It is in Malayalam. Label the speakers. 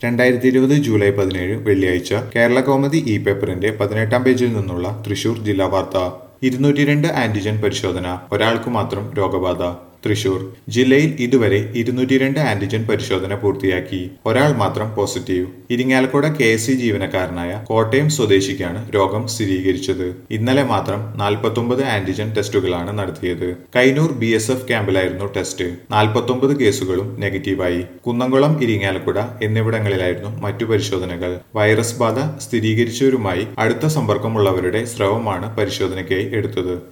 Speaker 1: രണ്ടായിരത്തി ഇരുപത് ജൂലൈ പതിനേഴ് വെള്ളിയാഴ്ച കേരള കൗമുദി ഇ പേപ്പറിന്റെ പതിനെട്ടാം പേജിൽ നിന്നുള്ള തൃശൂർ ജില്ലാ വാർത്ത ഇരുന്നൂറ്റി രണ്ട് ആന്റിജൻ പരിശോധന ഒരാൾക്ക് മാത്രം രോഗബാധ തൃശൂർ ജില്ലയിൽ ഇതുവരെ ഇരുന്നൂറ്റി രണ്ട് ആന്റിജൻ പരിശോധന പൂർത്തിയാക്കി ഒരാൾ മാത്രം positive Irinjalakuda K S C ജീവനക്കാരനായ കോട്ടയം സ്വദേശിക്കാണ് രോഗം സ്ഥിരീകരിച്ചത് ഇന്നലെ മാത്രം നാൽപ്പത്തൊമ്പത് ആന്റിജൻ ടെസ്റ്റുകളാണ് നടത്തിയത് കൈനൂർ ബി എസ് എഫ് ക്യാമ്പിലായിരുന്നു ടെസ്റ്റ് നാൽപ്പത്തൊമ്പത് കേസുകളും നെഗറ്റീവായി കുന്നംകുളം ഇരിങ്ങാലക്കുട എന്നിവിടങ്ങളിലായിരുന്നു മറ്റു പരിശോധനകൾ വൈറസ് ബാധ സ്ഥിരീകരിച്ചവരുമായി അടുത്ത സമ്പർക്കമുള്ളവരുടെ സ്രവമാണ് പരിശോധനയ്ക്കായി എടുത്തത്